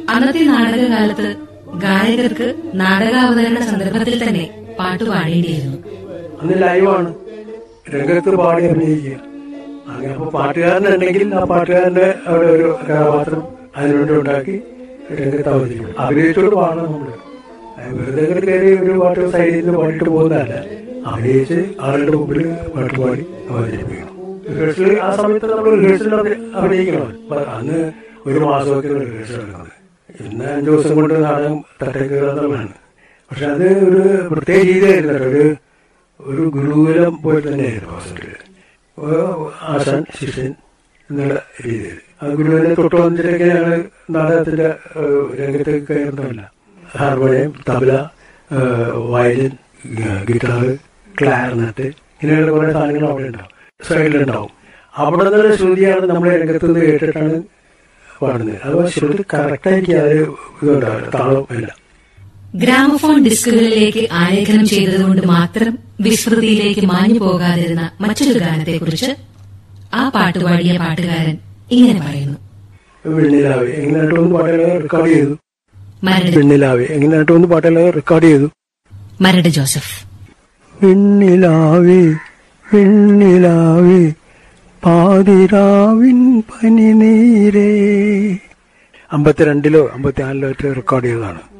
അന്നത്തെ നാടകകാലത്ത് ഗായകർക്ക് നാടകാവതരണ സന്ദർഭത്തിൽ തന്നെ പാട്ട് പാടേണ്ടിയിരുന്നു അന്ന് ലൈവാണ് രംഗത്ത് പാടി അഭിനയിക്കുക അങ്ങനെ അപ്പൊ പാട്ടുകാരനുണ്ടെങ്കിൽ ആ പാട്ടുകാരന്റെ അവിടെ ഒരു കഥാപാത്രം അതിനുവേണ്ടി ഉണ്ടാക്കി രംഗത്ത് അവതരിക്കും അഭിനയിച്ചോട് പാടണം നമ്മള് അത് വെറുതെ അങ്ങോട്ട് കയറി ഒരു പാട്ട് സൈഡിൽ നിന്ന് പാടിയിട്ട് പോകുന്നതല്ല അഭിനയിച്ച് ആളുടെ മുമ്പിൽ പാട്ട് പാടി അവതരിപ്പിക്കണം റിഹേഴ്സൽ ആ സമയത്ത് നമ്മൾ റിഹേഴ്സൽ അഭിനയിക്കണം അപ്പൊ അന്ന് ഒരു മാസമൊക്കെ റിഹേഴ്സൽ എടുക്കുന്നത് ഇന്ന് അഞ്ചു ദിവസം കൊണ്ട് നാടകം തട്ടേക്കുള്ളതാണ് പക്ഷെ അത് ഒരു പ്രത്യേക രീതിയായിരുന്നു കേട്ടോ. ഒരു ഒരു ഗുരുകുലം പോലെ തന്നെയായിരുന്നു ഹോസ്പിറ്റലിൽ ആശാൻ ശിഷ്യൻ എന്നുള്ള രീതിയിൽ ആ ഗുരുവിനെ തൊട്ട് വന്നിട്ടൊക്കെ ഞങ്ങൾ നാടകത്തിന്റെ ഏഹ്, രംഗത്തേക്ക് കയറുന്നതല്ല ഹാർമോണിയം തബല ഏഹ്, വയലിൻ ഗ- ഗിറ്റാർ ക്ലാർനെറ്റ് ഇങ്ങനെയുള്ള കുറെ സാധനങ്ങൾ അവിടെ ഉണ്ടാവും സൈഡിലുണ്ടാവും അവിടെ നിന്നുള്ള ശ്രുതിയാണ് നമ്മളെ രംഗത്ത് നിന്ന് കേട്ടിട്ടാണ് പാടുന്നത് അത് ശ്രുതി കറക്റ്റായിരിക്കും അത് ഇതുണ്ടാവില്ല താളം ഇല്ല ഗ്രാമഫോൺ ഡിസ്കുകളിലേക്ക് ആലേഖനം ചെയ്തതുകൊണ്ട് മാത്രം വിസ്മൃതിയിലേക്ക് മാഞ്ഞു പോകാതിരുന്ന മറ്റൊരു ഗാനത്തെക്കുറിച്ച് ആ പാട്ടുപാടിയ പാട്ടുകാരൻ ഇങ്ങനെ പറയുന്നു വെണ്ണിലാവെ എങ്ങനെയായിട്ട് ഒന്ന് പാട്ടുകൾ റെക്കോർഡ് ചെയ്തു മരട് വെണ്ണിലാവെ എങ്ങനെയായിട്ട് ഒന്ന് പാട്ടുകൾ റെക്കോർഡ് ചെയ്തു മരട് ജോസഫ് വെണ്ണിലാവേ വെണ്ണിലാവേ പാതിരാവിൻ പനിനീരേ അമ്പത്തിരണ്ടിലോ അമ്പത്തിനാലിലോ റെക്കോർഡ് ചെയ്തതാണ്